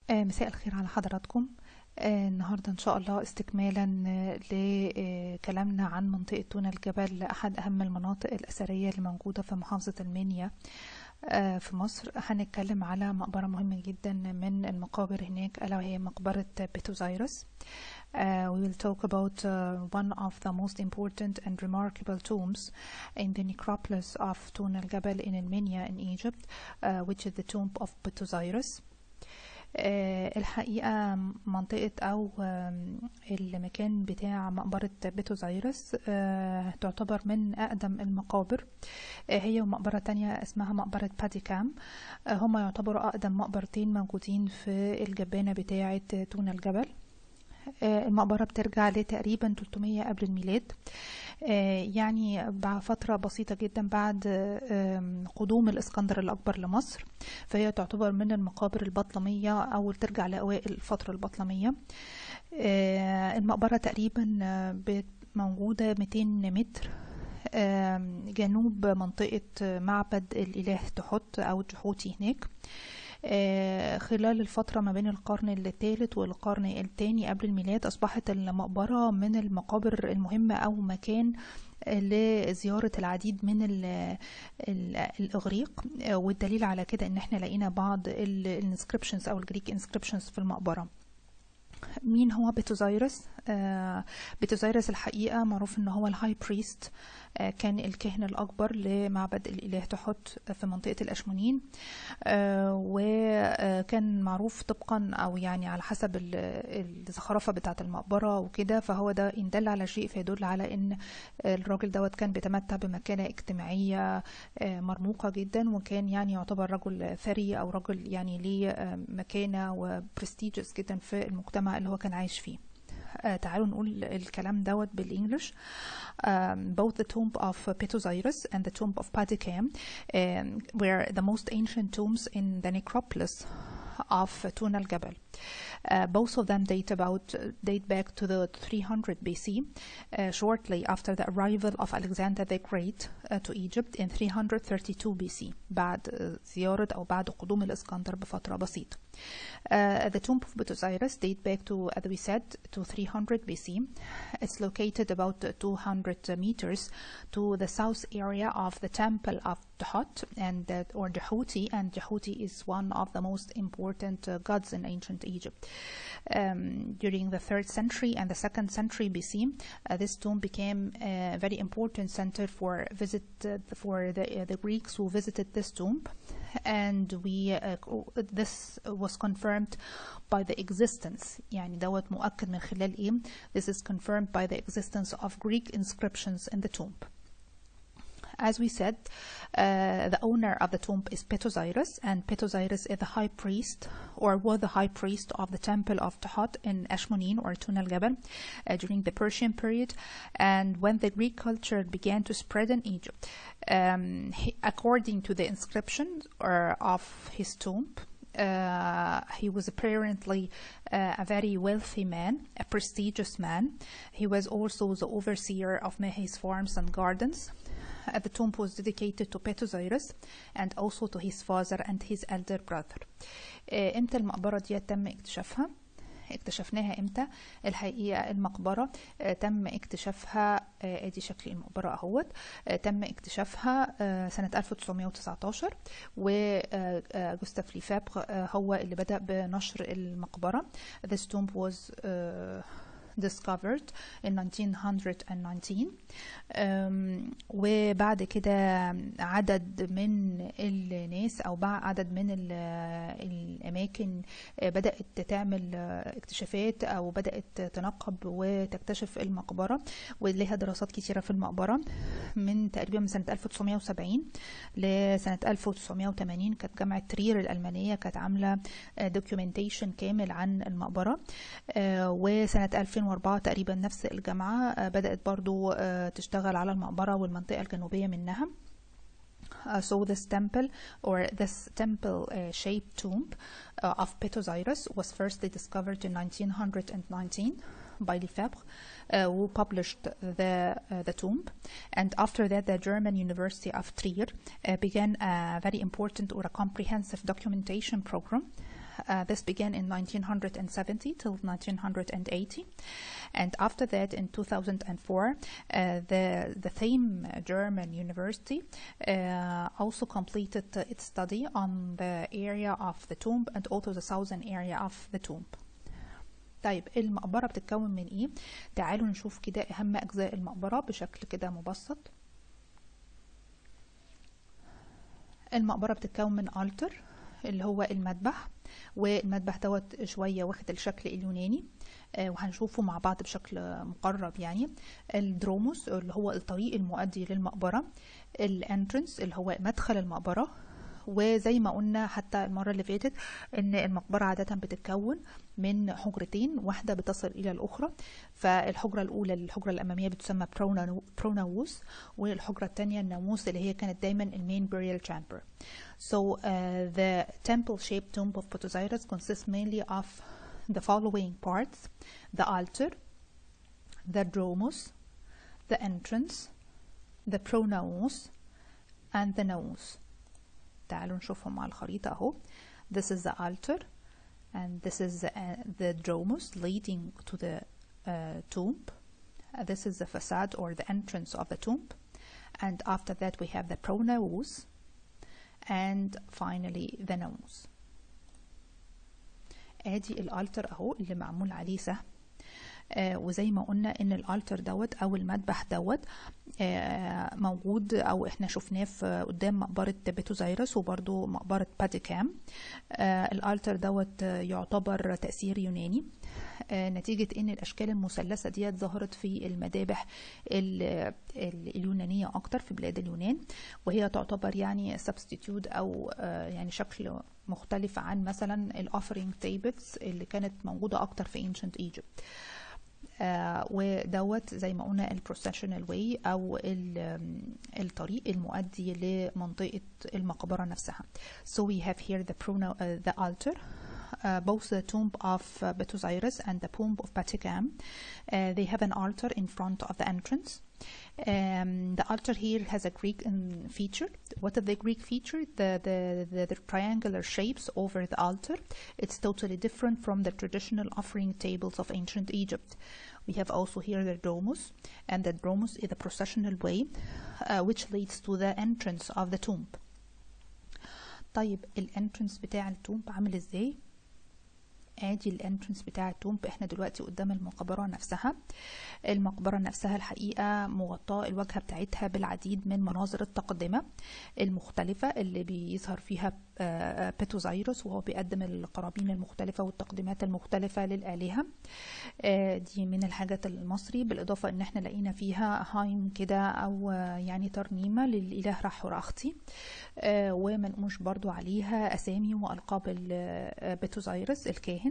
آه، مساء الخير على حضراتكم آه، النهاردة إن شاء الله استكمالا آه، لكلامنا عن منطقة تونة الجبل أحد أهم المناطق الأثرية اللي موجودة في محافظة المنيا آه، في مصر هنتكلم على مقبرة مهمة جدا من المقابر هناك ألا وهي مقبرة بيتوزايرس Uh, we will talk about uh, one of the most important and remarkable tombs in the necropolis of Tun al-Jabal in Armenia in Egypt, uh, which is the tomb of Bethosiris. آه، الحقيقة منطقة أو آم، المكان بتاع مقبرة بيتوزايرس آه، تعتبر من أقدم المقابر آه، هي ومقبرة تانية اسمها مقبرة باديكام آه، هما يعتبروا أقدم مقبرتين موجودين في الجبانة بتاعة تون الجبل آه، المقبرة بترجع لتقريبا 300 قبل الميلاد آه، يعني بعد فترة بسيطة جدا بعد آم، قدوم الإسكندر الأكبر لمصر فهي تعتبر من المقابر البطلمية أو ترجع لأوائل الفترة البطلمية آه، المقبرة تقريبا آه، بت- موجودة 200 متر آم، جنوب منطقة معبد الإله تحت أو جحوتي هناك آه، خلال الفترة ما بين القرن الثالث والقرن الثاني قبل الميلاد أصبحت المقبرة من المقابر المهمة أو مكان لزيارة العديد من ال ال الإغريق آه، والدليل على كده إن احنا لقينا بعض الانسكريبشنز أو الجريك انسكريبشنز في المقبرة مين هو بيتوزايرس آه بيتوزايرس الحقيقة معروف ان هو الهاي بريست آه كان الكاهن الأكبر لمعبد الإله تحت في منطقة الأشمونين آه وكان معروف طبقا أو يعني على حسب ال- الزخرفة بتاعة المقبرة وكده فهو ده إن دل على شيء فيدل على إن الراجل دوت كان بيتمتع بمكانة اجتماعية آه مرموقة جدا وكان يعني يعتبر رجل ثري أو رجل يعني ليه آه، مكانة وبرستيجس جدا في المجتمع اللي هو كان عايش فيه آه، تعالوا نقول الكلام دوت بالانجلش um, both the tomb of Petosaurus and the tomb of Padikam um, were the most ancient tombs in the necropolis of Tun al-Jabal. Uh, both of them date about date back to the 300 BC, uh, shortly after the arrival of Alexander the Great uh, to Egypt in 332 BC بعد uh, زيارة أو بعد قدوم الإسكندر بفترة بسيطة. Uh, the tomb of Botosiris date back to, as we said, to 300 BC. It's located about 200 meters to the south area of the temple of Dhot and uh, or Jehuti, and Jehuti is one of the most important uh, gods in ancient Egypt. Um, during the third century and the second century BC, uh, this tomb became a very important center for visit uh, for the, uh, the Greeks who visited this tomb and we uh, this was confirmed by the existence يعني دوت مؤكد من خلال ايه this is confirmed by the existence of Greek inscriptions in the tomb as we said, uh, the owner of the tomb is Petosiris, and Petosiris is the high priest, or was the high priest of the temple of Tahat in Ashmonin or Tun al Jabal uh, during the Persian period. And when the Greek culture began to spread in Egypt, um, he, according to the inscription or of his tomb, uh, he was apparently uh, a very wealthy man, a prestigious man. He was also the overseer of Mehes farms and gardens. Uh, the tomb was dedicated to Petosiris and also to his father and his elder brother. آه، امتى المقبرة دي تم اكتشافها؟ اكتشفناها امتى الحقيقة المقبرة آه، تم اكتشافها آه، ادي شكل المقبرة اهوت آه، تم اكتشافها آه، سنة 1919 وجوستاف ليفابغ آه، هو اللي بدأ بنشر المقبرة This tomb was uh, discovered in 1919 أم، وبعد كده عدد من الناس او بعد عدد من ال- الاماكن بدات تعمل اكتشافات او بدات تنقب وتكتشف المقبره ولها دراسات كتيره في المقبره من تقريبا من سنه 1970 لسنه 1980 كانت جامعه ترير الالمانيه كانت عامله دوكيومنتيشن كامل عن المقبره آه، وسنه 2004 تقريبا نفس الجامعه آه، بدات برضو آه، تشتغل على المقبره والمنطقه الجنوبيه منها Uh, so this temple or this temple uh, shaped tomb uh, of Petosiris was firstly discovered in 1919 by Lefebvre, uh, who published the uh, the tomb, and after that, the German University of Trier uh, began a very important or a comprehensive documentation program Uh, this began in 1970 till 1980. And after that, in 2004, uh, the, the same German university uh, also completed uh, its study on the area of the tomb and also the southern area of the tomb. طيب المقبرة بتتكون من ايه؟ تعالوا نشوف كده اهم اجزاء المقبرة بشكل كده مبسط المقبرة بتتكون من ألتر اللي هو المذبح والمذبح دوت شوية واخد الشكل اليوناني آه، وهنشوفه مع بعض بشكل مقرب يعني الدروموس اللي هو الطريق المؤدي للمقبرة الانترنس اللي هو مدخل المقبرة وزي ما قلنا حتى المرة اللي فاتت ان المقبرة عادة بتتكون من حجرتين واحدة بتصل الى الاخرى فالحجرة الاولى الحجرة الامامية بتسمى بروناووس والحجرة الثانية الناموس اللي هي كانت دايما المين burial chamber so uh, the temple shaped tomb of Potosiris consists mainly of the following parts the altar the dromos the entrance the pronaos and the naos تعالوا نشوفهم على الخريطة اهو this is the altar and this is the, uh, the dromos leading to the uh, tomb Uh, this is the facade or the entrance of the tomb and after that we have the pronaos and finally the naos ادي الالتر اهو اللي معمول عليه سهم آه وزي ما قلنا ان الالتر دوت او المذبح دوت آه موجود او احنا شفناه في قدام مقبرة بيتوزايرس وبرضو مقبرة باديكام آه الالتر دوت آه، يعتبر تأثير يوناني آه، نتيجة ان الاشكال المثلثة ديت ظهرت في المذابح ال- ال- اليونانية اكتر في بلاد اليونان وهي تعتبر يعني substitute او آه، يعني شكل مختلف عن مثلا الاوفرينج تيبلز اللي كانت موجودة اكتر في ancient Egypt آه، ودوت زي ما قلنا البروسيشنال واي او ال- الطريق المؤدي لمنطقة المقبرة نفسها so we have here the prono uh, the altar uh, both the tomb of uh, Betosiris and the tomb of Patikam uh, they have an altar in front of the entrance um, the altar here has a Greek um, feature. What is the Greek feature? The, the, the, the triangular shapes over the altar. It's totally different from the traditional offering tables of ancient Egypt. We have also here the domus, and the domus is a processional way uh, which leads to the entrance of the tomb. طيب الانترنس بتاع التومب عامل ازاي ادي الانترنس بتاع التومب احنا دلوقتي قدام المقبرة نفسها المقبرة نفسها الحقيقة مغطاة الواجهة بتاعتها بالعديد من مناظر التقدمة المختلفة اللي بيظهر فيها آه، بيتوزايروس وهو بيقدم القرابين المختلفة والتقديمات المختلفة للآلهة آه، دي من الحاجات المصري بالإضافة إن احنا لقينا فيها هايم كده أو آه، يعني ترنيمة للإله رحور أختي آه، ومنقوش برضو عليها أسامي وألقاب ال- آه، بيتوزايرس الكاهن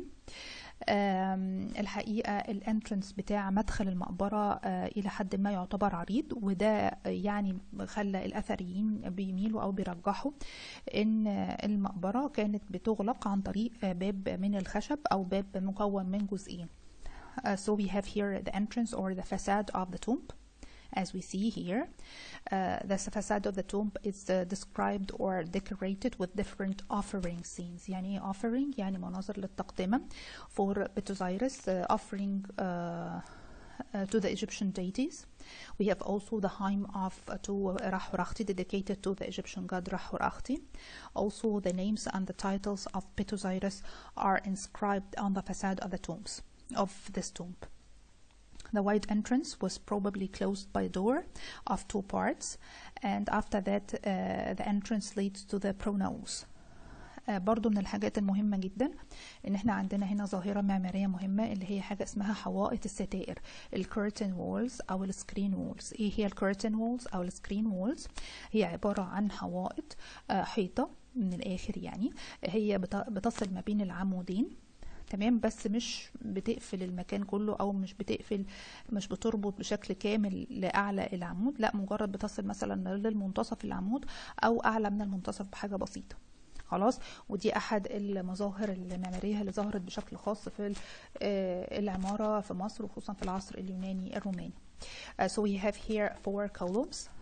آم، الحقيقة الانترنس بتاع مدخل المقبرة آه، إلى حد ما يعتبر عريض وده يعني خلى الأثريين بيميلوا أو بيرجحوا إن المقبرة كانت بتغلق عن طريق آه، باب من الخشب أو باب مكون من جزئين Uh, so we have here the entrance or the facade of the tomb as we see here. Uh, the facade of the tomb is uh, described or decorated with different offering scenes. يعني ايه offering؟ يعني مناظر للتقدمة for Betosiris uh, offering uh, uh, to the Egyptian deities. We have also the hymn of uh, to Rahurakhti dedicated to the Egyptian god Rahurakhti. Also the names and the titles of Betosiris are inscribed on the facade of the tombs of this tomb. The wide entrance was probably closed by a door of two parts, and after that, uh, the entrance leads to the pronaos. آه، برضو من الحاجات المهمة جدا ان احنا عندنا هنا ظاهرة معمارية مهمة اللي هي حاجة اسمها حوائط الستائر الكورتن وولز او السكرين وولز ايه هي الكورتن وولز او السكرين وولز هي عبارة عن حوائط آه، حيطة من الاخر يعني هي بت- بتصل ما بين العمودين تمام بس مش بتقفل المكان كله او مش بتقفل مش بتربط بشكل كامل لاعلى العمود لا مجرد بتصل مثلا للمنتصف العمود او اعلى من المنتصف بحاجه بسيطه خلاص ودي احد المظاهر المعماريه اللي ظهرت بشكل خاص في ال- آه، العماره في مصر وخصوصا في العصر اليوناني الروماني Uh, so we have here four columns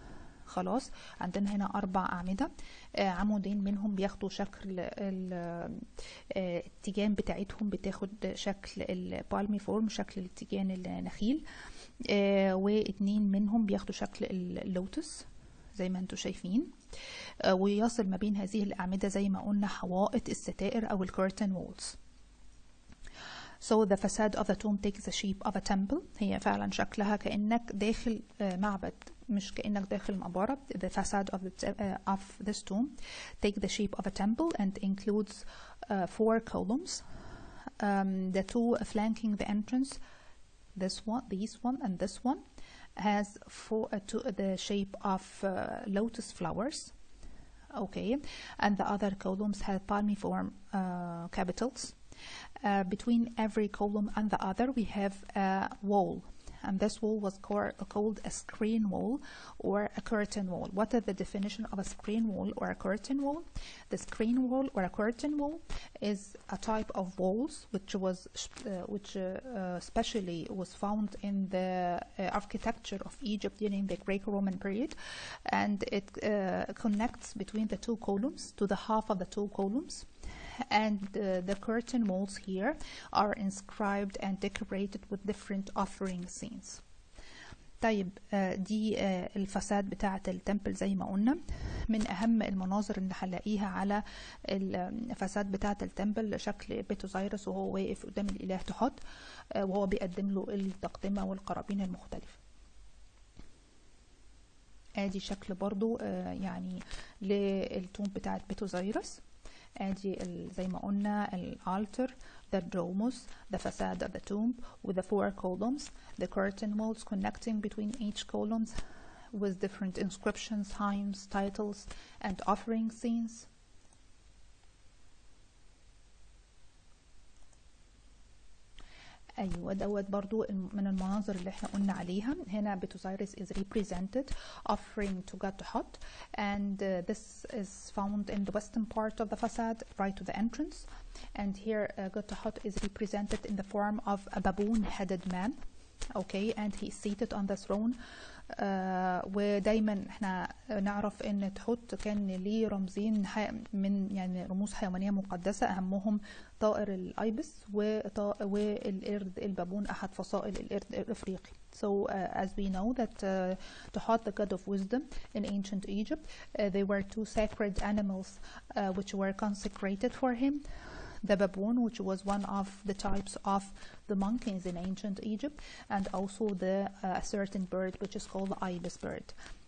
خلاص عندنا هنا أربع أعمدة آه، عمودين منهم بياخدوا شكل ال- آه، التيجان بتاعتهم بتاخد شكل البالمي فورم شكل التيجان النخيل آه، واتنين منهم بياخدوا شكل اللوتس زي ما انتم شايفين آه، ويصل ما بين هذه الأعمدة زي ما قلنا حوائط الستائر أو الكورتن وولز So the facade of the tomb takes the shape of a temple هي فعلا شكلها كأنك داخل آه، معبد مش كأنك داخل مقبرة the facade of, the, te- uh, of this tomb take the shape of a temple and includes uh, four columns um, the two flanking the entrance this one this one and this one has four, uh, two, the shape of uh, lotus flowers okay and the other columns have palmiform uh, capitals uh, between every column and the other we have a wall and this wall was cor- called a screen wall or a curtain wall what is the definition of a screen wall or a curtain wall the screen wall or a curtain wall is a type of walls which was uh, which uh, uh, especially was found in the uh, architecture of Egypt during the Greco-Roman period and it uh, connects between the two columns to the half of the two columns and uh, the curtain walls here are inscribed and decorated with different offering scenes طيب آه، دي آه، الفساد بتاعة التمبل زي ما قلنا من أهم المناظر اللي هنلاقيها على الفساد بتاعة التمبل شكل بيتوزايرس وهو واقف قدام الإله تحط آه، وهو بيقدم له التقدمة والقرابين المختلفة ادي شكل برضو آه، يعني للتوم بتاعة بيتوزايرس ادي ال- زي ما قلنا الالتر the domus the facade of the tomb with the four columns the curtain walls connecting between each columns with different inscriptions hymns titles and offering scenes ايوه دوت برضو الم- من المناظر اللي احنا قلنا عليها هنا بيتوزايرس is represented offering to God Hot and uh, this is found in the western part of the facade right to the entrance and here uh, God Hot is represented in the form of a baboon headed man okay and he is seated on the throne آه ودايما احنا نعرف ان تحط كان ليه رمزين ح- من يعني رموز حيوانيه مقدسه اهمهم طائر الايبس وطا- والقرد البابون احد فصائل القرد الافريقي So uh, as we know that uh, Tuhat, the god of wisdom in ancient Egypt, uh, they were two sacred animals uh, which were consecrated for him. The baboon, which was one of the types of the monkeys in ancient Egypt, and also the uh, a certain bird which is called the ibis bird.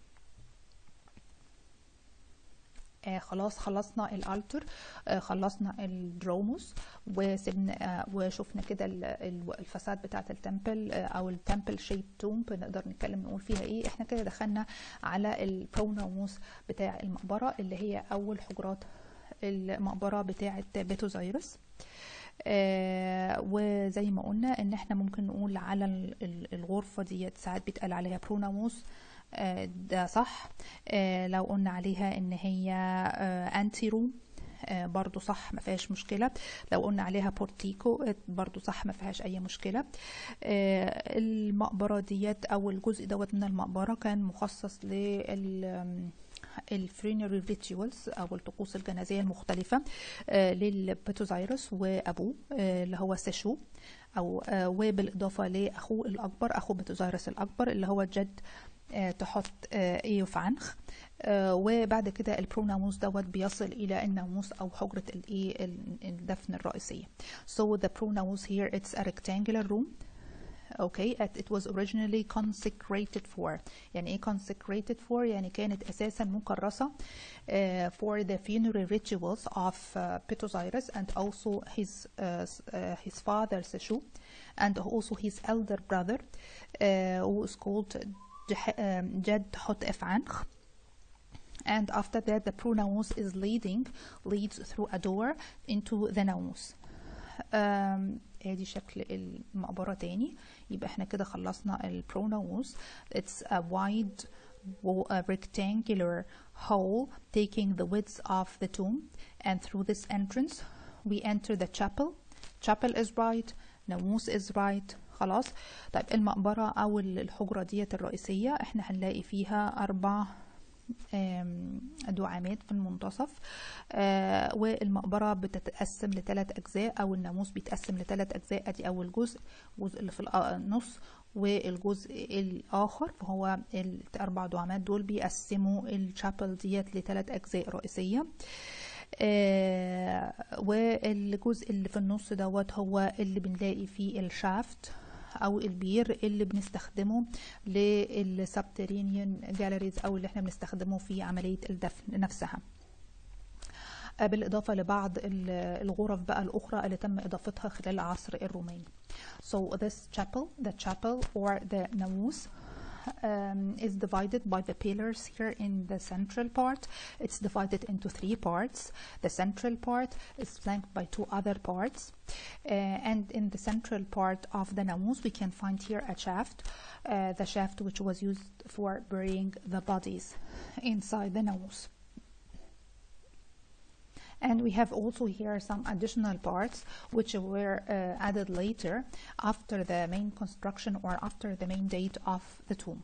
آه خلاص خلصنا الالتر آه خلصنا الدروموس وسبنا آه وشفنا كده ال- ال- الفساد بتاعه التمبل آه او التمبل شيب تومب نقدر نتكلم نقول فيها ايه احنا كده دخلنا على البرونوموس بتاع المقبره اللي هي اول حجرات المقبره بتاعه بيتوزايرس آه وزي ما قلنا ان احنا ممكن نقول على ال- ال- الغرفه ديت ساعات بيتقال عليها بروناموس آه ده صح آه لو قلنا عليها ان هي آه انتي روم آه برضو صح ما فيهاش مشكلة لو قلنا عليها بورتيكو آه، برضو صح ما فيهاش أي مشكلة آه المقبرة ديت أو الجزء دوت من المقبرة كان مخصص لل الفرينري ريتوالز او الطقوس الجنازيه المختلفه آه، للبيتوزايرس وابوه آه، اللي هو سيشو او آه، وبالاضافه لاخوه الاكبر اخو بيتوزايرس الاكبر اللي هو جد آه، تحط آه، ايوف عنخ آه، وبعد كده البروناموس دوت بيصل الى الناموس او حجره الايه ال- الدفن الرئيسيه so the pronouns here it's a rectangular room okay it, it was originally consecrated for يعني ايه consecrated for يعني كانت اساسا مكرسه uh, for the funeral rituals of uh, Pitosaurus and also his uh, s- uh, his father Seshu and also his elder brother uh, who is called Jeh- um, Jed Hotef Ankh and after that the pronouns is leading leads through a door into the namus um, ادي شكل المقبرة تاني يبقى احنا كده خلصنا البرونوس it's a wide wa- a rectangular hole taking the width of the tomb and through this entrance we enter the chapel chapel is right ناموس is right خلاص طيب المقبرة أو الحجرة ديت الرئيسية احنا هنلاقي فيها أربع دعامات في المنتصف آه، والمقبرة بتتقسم لثلاث أجزاء أو الناموس بيتقسم لثلاث أجزاء أدي أول جزء الجزء اللي في النص والجزء الآخر فهو الأربع دعامات دول بيقسموا الشابل ديت لثلاث أجزاء رئيسية آه والجزء اللي في النص دوت هو اللي بنلاقي فيه الشافت او البير اللي بنستخدمه للسبترينيان جاليريز او اللي احنا بنستخدمه في عمليه الدفن نفسها بالإضافة لبعض الغرف بقى الأخرى اللي تم إضافتها خلال العصر الروماني. So this chapel, the chapel or the namus um, is divided by the pillars here in the central part. It's divided into three parts. The central part is flanked by two other parts. Uh, and in the central part of the namus, we can find here a shaft, uh, the shaft which was used for burying the bodies inside the namus. And we have also here some additional parts which were uh, added later after the main construction or after the main date of the tomb.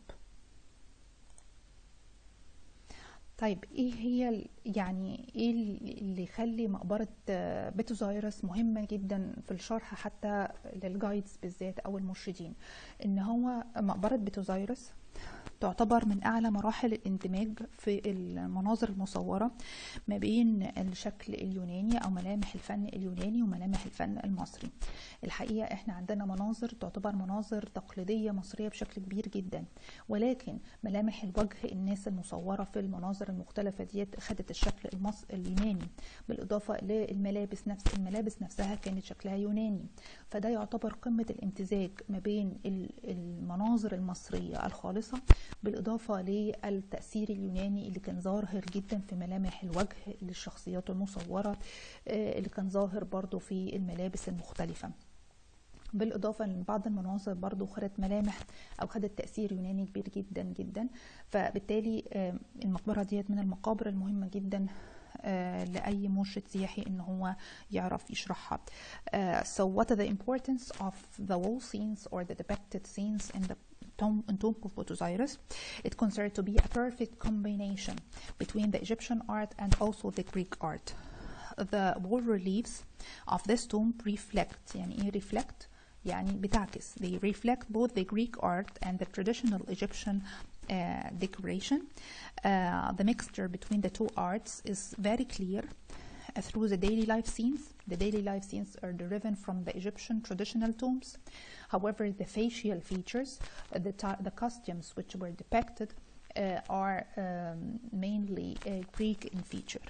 طيب ايه هي يعني ايه اللي يخلي مقبرة بيتوزايرس مهمة جدا في الشرح حتى للجايدز بالذات او المرشدين ان هو مقبرة بيتوزايرس تعتبر من أعلى مراحل الاندماج في المناظر المصورة ما بين الشكل اليوناني أو ملامح الفن اليوناني وملامح الفن المصري الحقيقة احنا عندنا مناظر تعتبر مناظر تقليدية مصرية بشكل كبير جدا ولكن ملامح الوجه الناس المصورة في المناظر المختلفة ديت خدت الشكل المص... اليوناني بالإضافة للملابس نفس الملابس نفسها كانت شكلها يوناني فده يعتبر قمة الامتزاج ما بين المناظر المصرية الخالصة بالإضافة للتأثير اليوناني اللي كان ظاهر جدا في ملامح الوجه للشخصيات المصورة اللي كان ظاهر برضو في الملابس المختلفة بالإضافة لأن بعض المناظر برضو خدت ملامح أو خدت تأثير يوناني كبير جدا جدا فبالتالي المقبرة ديت من المقابر المهمة جدا لأي مرشد سياحي إن هو يعرف يشرحها. Uh, so what are the importance of the wall scenes or the depicted scenes in the tomb, tomb of Osiris? It considered to be a perfect combination between the Egyptian art and also the Greek art. The wall reliefs of this tomb reflect يعني إيه reflect؟ يعني بتعكس they reflect both the Greek art and the traditional Egyptian uh, decoration. Uh, the mixture between the two arts is very clear uh, through the daily life scenes. The daily life scenes are derived from the Egyptian traditional tombs. However, the facial features, the, the costumes which were depicted, are um, mainly Greek in feature.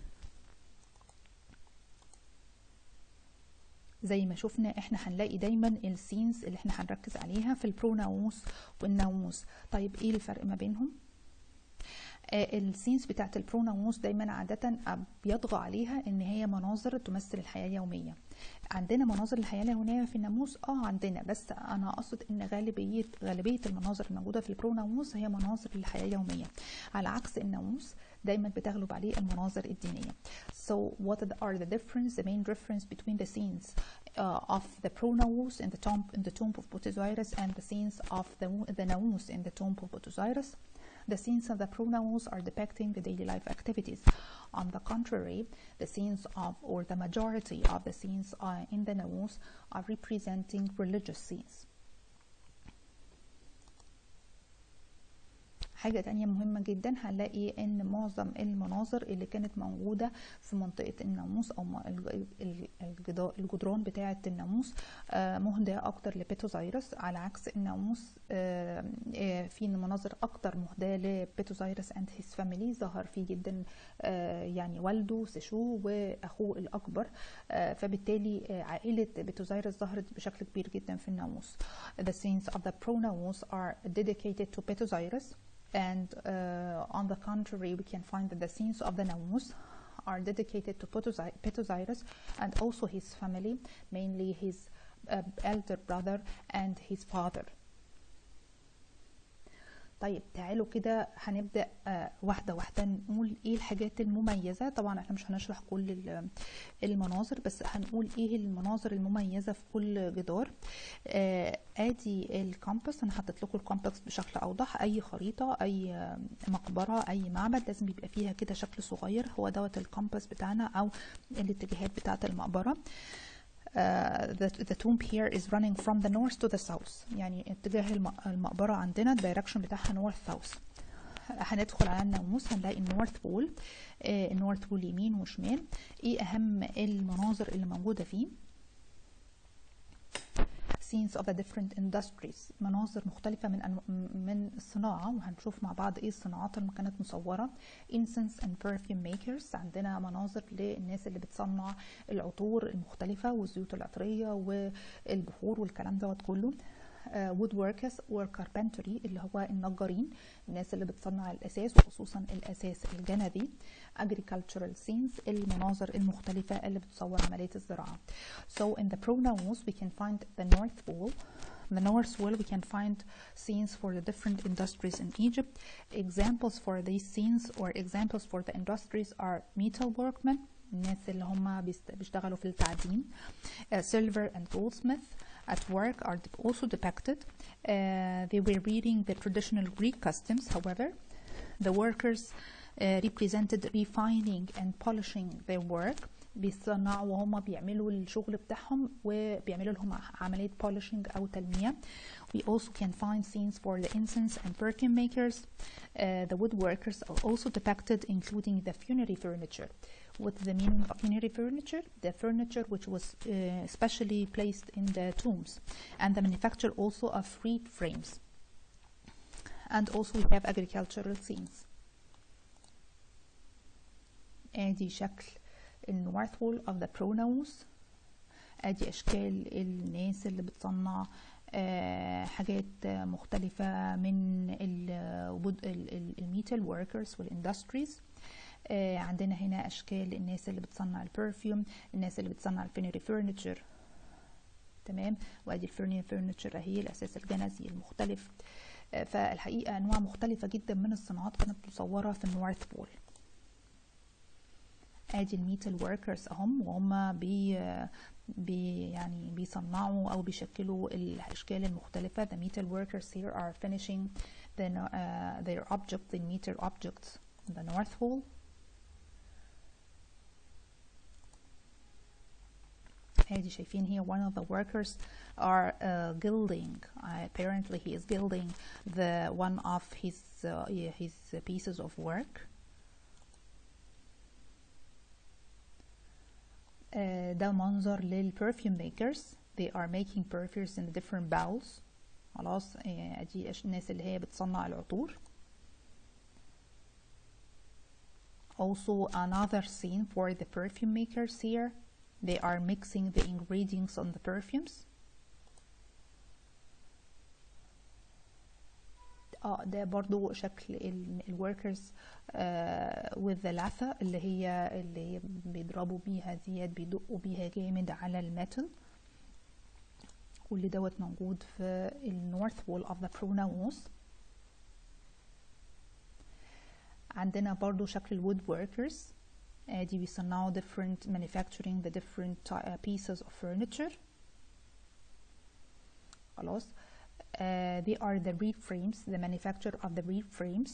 زي ما شفنا احنا هنلاقي دايما السينز اللي احنا هنركز عليها في البروناموس والناموس طيب ايه الفرق ما بينهم آه السينز بتاعت البروناموس دايما عادة بيطغى عليها ان هي مناظر تمثل الحياة اليومية عندنا مناظر الحياة اليومية في الناموس اه عندنا بس انا اقصد ان غالبية غالبية المناظر الموجودة في البروناموس هي مناظر الحياة اليومية على عكس الناموس دايما بتغلب عليه المناظر الدينية. So what are the difference, the main difference between the scenes uh, of the pronous in the tomb in the tomb of Osiris and the scenes of the the naus in the tomb of Osiris? The scenes of the pronous are depicting the daily life activities. On the contrary, the scenes of or the majority of the scenes uh, in the naus are representing religious scenes. حاجة تانية مهمة جدا هنلاقي ان معظم المناظر اللي كانت موجودة في منطقة الناموس او الجدران بتاعة الناموس مهداة اكتر لبيتوزايرس على عكس الناموس في مناظر اكتر مهداة لبيتوزايرس اند هيز فاميلي ظهر فيه جدا يعني والده سيشو واخوه الاكبر فبالتالي عائلة بيتوزايرس ظهرت بشكل كبير جدا في الناموس The scenes of the pronouns are dedicated to Petosiris and uh, on the contrary we can find that the scenes of the Namus are dedicated to Petosiris and also his family mainly his uh, elder brother and his father طيب تعالوا كده هنبدأ آه، واحدة واحدة نقول ايه الحاجات المميزة طبعا احنا مش هنشرح كل ال- المناظر بس هنقول ايه المناظر المميزة في كل جدار آه، ادي الكامبس انا حطيت لكم الكامبس بشكل اوضح اي خريطة اي آه، مقبرة اي معبد لازم يبقى فيها كده شكل صغير هو دوت الكامبس بتاعنا او الاتجاهات بتاعة المقبرة Uh, the, the tomb here is running from the north to the south يعني اتجاه الم- المقبرة عندنا الدايركشن بتاعها north south هندخل على الناموس هنلاقي النورث بول آه، النورث بول يمين وشمال ايه اهم المناظر اللي موجودة فيه scenes of the different industries مناظر مختلفة من أنو... من الصناعة وهنشوف مع بعض ايه الصناعات اللي كانت مصورة incense and perfume makers عندنا مناظر للناس اللي بتصنع العطور المختلفة والزيوت العطرية والبخور والكلام دوت كله آه، wood workers or carpentry اللي هو النجارين الناس اللي بتصنع الأساس وخصوصا الأساس الجنبي agricultural scenes المناظر المختلفة اللي بتصور عملية الزراعة so in the pronouns we can find the north pole the north pole we can find scenes for the different industries in Egypt examples for these scenes or examples for the industries are metal workmen الناس اللي هم بيست- بيشتغلوا في التعدين uh, silver and goldsmith at work are also depicted. Uh, they were reading the traditional Greek customs, however. The workers uh, represented refining and polishing their work. بيصنعوا وهم بيعملوا الشغل بتاعهم وبيعملوا لهم عملية polishing أو تلميع. We also can find scenes for the incense and perfume makers. Uh, the woodworkers are also depicted, including the funerary furniture. What's the meaning of funerary furniture? The furniture which was uh, specially placed in the tombs, and the manufacture also of reed frames. And also we have agricultural scenes. ادي شكل النورث وول of the pronouns ادي اشكال الناس اللي بتصنع آه، حاجات آه، مختلفة من الميتال workers والاندستريز آه، عندنا هنا اشكال الناس اللي بتصنع البرفيوم الناس اللي بتصنع الفينيري فurniture تمام وادي الفينيري فurniture اهي الاساس الجنزي المختلف آه، فالحقيقة انواع مختلفة جدا من الصناعات كانت مصورة في النورث بول ادي الميتال وركرز اهم وهم بي بي يعني بيصنعوا او بيشكلوا الاشكال المختلفه the metal workers here are finishing the, uh, their object the metal objects in the north pole ادي شايفين here one of the workers are uh, gilding uh, apparently he is gilding the one of his uh, yeah, his pieces of work آه، ده منظر للبرفيوم makers they are making perfumes in different bowls خلاص آه، ادي أش- الناس اللي هي بتصنع العطور also another scene for the perfume makers here they are mixing the ingredients on the perfumes اه ده برضو شكل الوركرز with the latha اللي هي اللي هي بيضربوا بيها ديت بيدقوا بيها جامد على الميتال كل دوت موجود في النورث وول اوف ذا pronouns عندنا برضو شكل الوود workers ادي بيصنعوا different manufacturing the different ty- uh, pieces of furniture خلاص uh, they are the reed frames the manufacture of the reed frames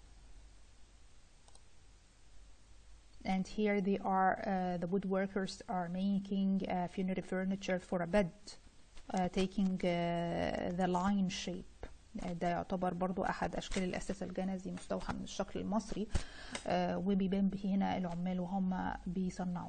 and here they are uh, the woodworkers are making uh, funerary furniture for a bed uh, taking uh, the lion shape ده يعتبر برضو أحد أشكال الأساس الجنزي مستوحى من الشكل المصري آه، وبيبان به هنا العمال وهم بيصنعوا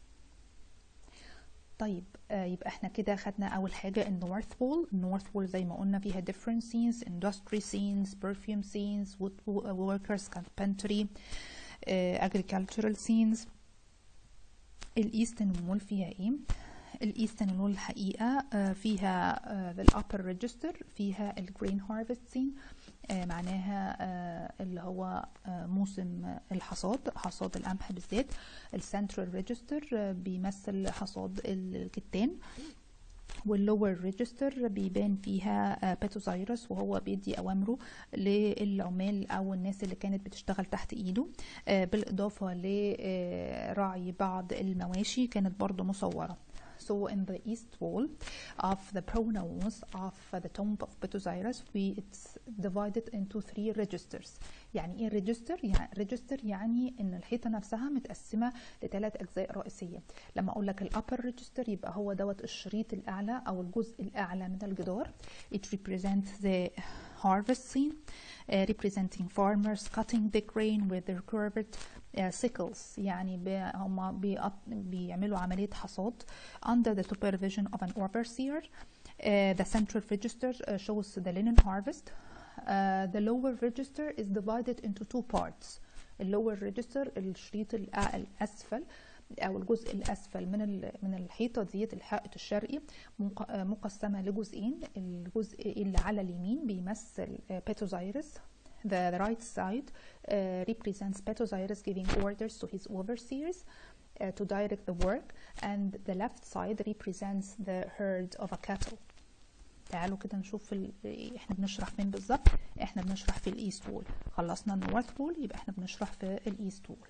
طيب آه، يبقى احنا كده خدنا أول حاجة النورث وول النورث وول زي ما قلنا فيها different scenes industry scenes perfume scenes wood workers carpentry آه، agricultural scenes الايسترن وول فيها ايه الايسترن وول الحقيقه آه، فيها آه، الابر ريجستر فيها الجرين هارفستين معناها آه، اللي هو آه، موسم الحصاد حصاد القمح بالذات السنترال ريجستر بيمثل حصاد الكتان واللور ريجستر بيبان فيها بيتوزايرس وهو بيدي اوامره للعمال او الناس اللي كانت بتشتغل تحت ايده بالاضافه لراعي بعض المواشي كانت برضو مصوره So in the east wall of the pronouns of the tomb of Petosiris, we it's divided into three registers. يعني ايه register؟ يعني register يعني ان الحيطه نفسها متقسمه لثلاث اجزاء رئيسيه. لما اقول لك الupper register يبقى هو دوت الشريط الاعلى او الجزء الاعلى من الجدار. It represents the harvest scene, uh, representing farmers cutting the grain with their curved سيكلز يعني هم بيعملوا عملية حصاد under the supervision of an overseer. Uh, the central register uh, shows the linen harvest. Uh, the lower register is divided into two parts. اللور ريجستر الشريط الأسفل أو الجزء الأسفل من من الحيطة ديت الحائط الشرقي مقسمة لجزئين الجزء اللي على اليمين بيمثل بيتوزايرس The, the right side uh, represents Petosiris giving orders to his overseers uh, to direct the work, and the left side represents the herd of a cattle. تعالوا كده نشوف ال... احنا بنشرح فين بالظبط احنا بنشرح في الايست وول خلصنا النورث وول يبقى احنا بنشرح في الايست وول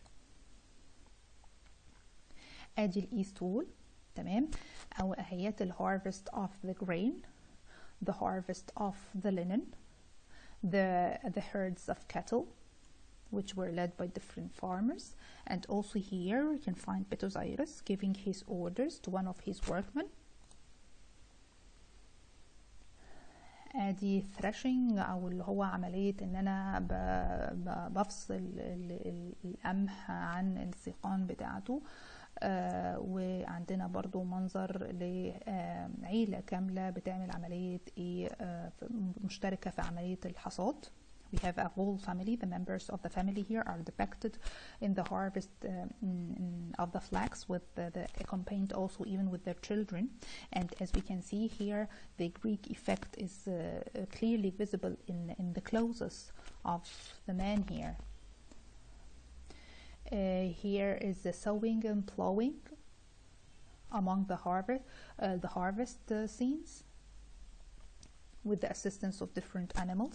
ادي الايست وول تمام او اهيات الهارفست اوف ذا grain the harvest of the linen the, the herds of cattle, which were led by different farmers. And also here we can find Petosiris giving his orders to one of his workmen. ادي threshing او اللي هو عملية ان انا ب ب بفصل ال ال القمح عن السيقان بتاعته آه وعندنا برضو منظر لعيلة كاملة بتعمل عملية ايه آه مشتركة في عملية الحصاد We have a whole family. The members of the family here are depicted in the harvest um, of the flax, with the, the accompanied also even with their children. And as we can see here, the Greek effect is uh, clearly visible in in the clothes of the man here. Uh, here is the sowing and plowing among the harvest, uh, the harvest uh, scenes with the assistance of different animals.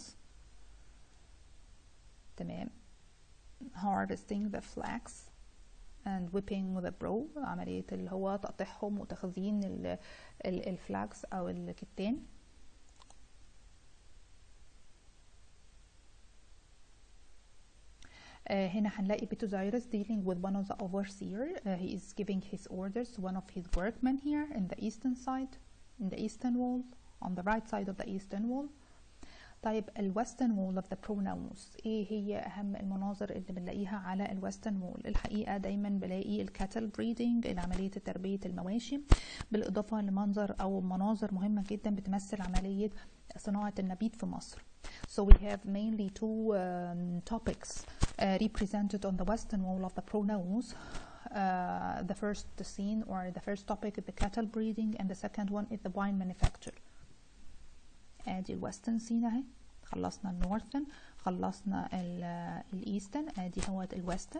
تمام harvesting the flax and whipping the brow عملية اللي هو تقطيعهم وتخزين ال ال الفلاكس أو الكتان Uh, هنا هنلاقي بيتوزايرس dealing with one of the overseer. Uh, he is giving his orders to one of his workmen here in the eastern side, in the eastern wall, on the right side of the eastern wall. طيب الويسترن وول اوف ذا بروناونز ايه هي اهم المناظر اللي بنلاقيها على الويسترن وول الحقيقه دايما بلاقي الكاتل بريدنج عمليه تربيه المواشي بالاضافه لمنظر او مناظر مهمه جدا بتمثل عمليه صناعه النبيذ في مصر So we have mainly two um, topics uh, represented on the western wall of the pronouns. Uh, the first scene or the first topic is the cattle breeding and the second one is the wine manufacture. ادي الويسترن سين اهي خلصنا النورثن خلصنا الايسترن ادي هو الويسترن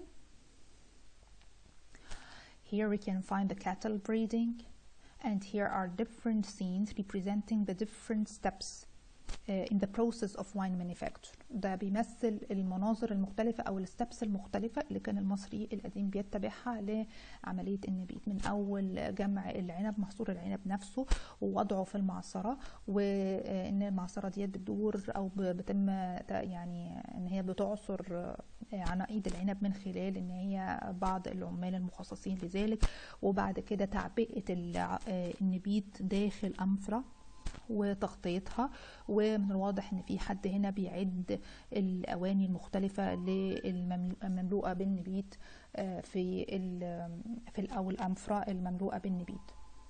here we can find the cattle breeding and here are different scenes representing the different steps uh, in the process of wine manufacture ده بيمثل المناظر المختلفة أو الستبس المختلفة اللي كان المصري القديم بيتبعها لعملية النبيذ من أول جمع العنب محصول العنب نفسه ووضعه في المعصرة وإن المعصرة ديت بتدور أو بتم يعني إن هي بتعصر عناقيد العنب من خلال إن هي بعض العمال المخصصين لذلك وبعد كده تعبئة النبيذ داخل أنفرة وتغطيتها ومن الواضح ان في حد هنا بيعد الاواني المختلفه المملوءه بالنبيت في ال في او الانفره المملوءه بالنبيت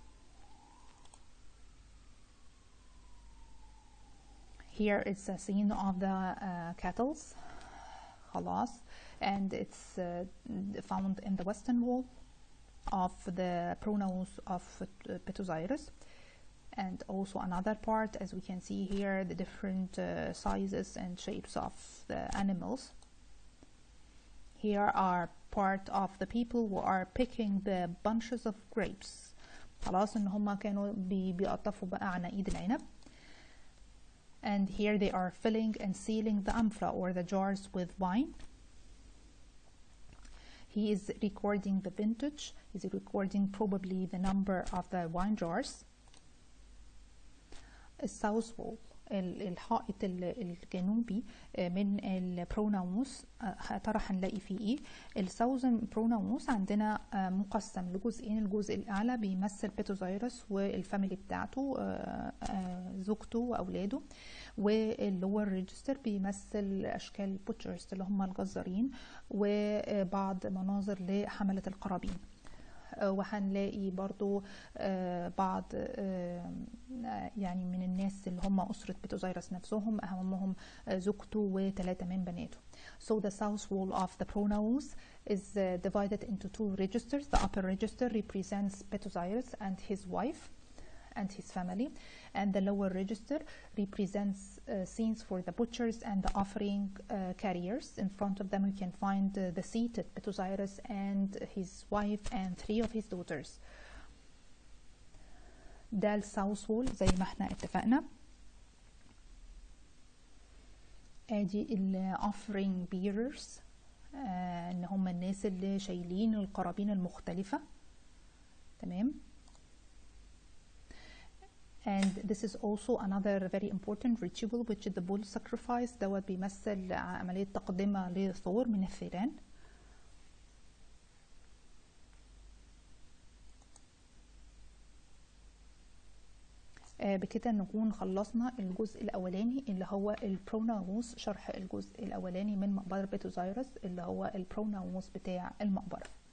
Here it's a scene of the uh, cattles خلاص and it's uh, found in the western wall of the pronouns of Petosiris and also another part as we can see here the different uh, sizes and shapes of the animals here are part of the people who are picking the bunches of grapes خلاص ان هما كانوا بي بيقطفوا بقى عناقيد العنب and here they are filling and sealing the amphora or the jars with wine he is recording the vintage he's recording probably the number of the wine jars الساوث وول الحائط الجنوبي من البروناوس ترى هنلاقي فيه ايه الساوزن بروناوس عندنا مقسم لجزئين الجزء الاعلى بيمثل بيتوزايرس والفاميلي بتاعته زوجته واولاده واللور ريجستر بيمثل اشكال بوتشرز اللي هم الجزارين وبعض مناظر لحمله القرابين وهنلاقي برضو بعض يعني من الناس اللي هم أسرة بيتوزايرس نفسهم أهمهم زوجته وثلاثة من بناته. So the south wall of the pronaos is divided into two registers. The upper register represents Petosaurus and his wife and his family and the lower register represents uh, scenes for the butchers and the offering uh, carriers in front of them you can find uh, the seated Petosaurus and his wife and three of his daughters ده الساوث وول زي ما احنا اتفقنا ادي ال offering bearers آه ان هم الناس اللي شايلين القرابين المختلفة تمام and this is also another very important ritual which is the bull sacrifice دوت بيمثل عملية تقدمة لثور من الثيران بكده نكون خلصنا الجزء الاولاني اللي هو البروناوس شرح الجزء الاولاني من مقبره بيتوزايرس اللي هو البروناوس بتاع المقبره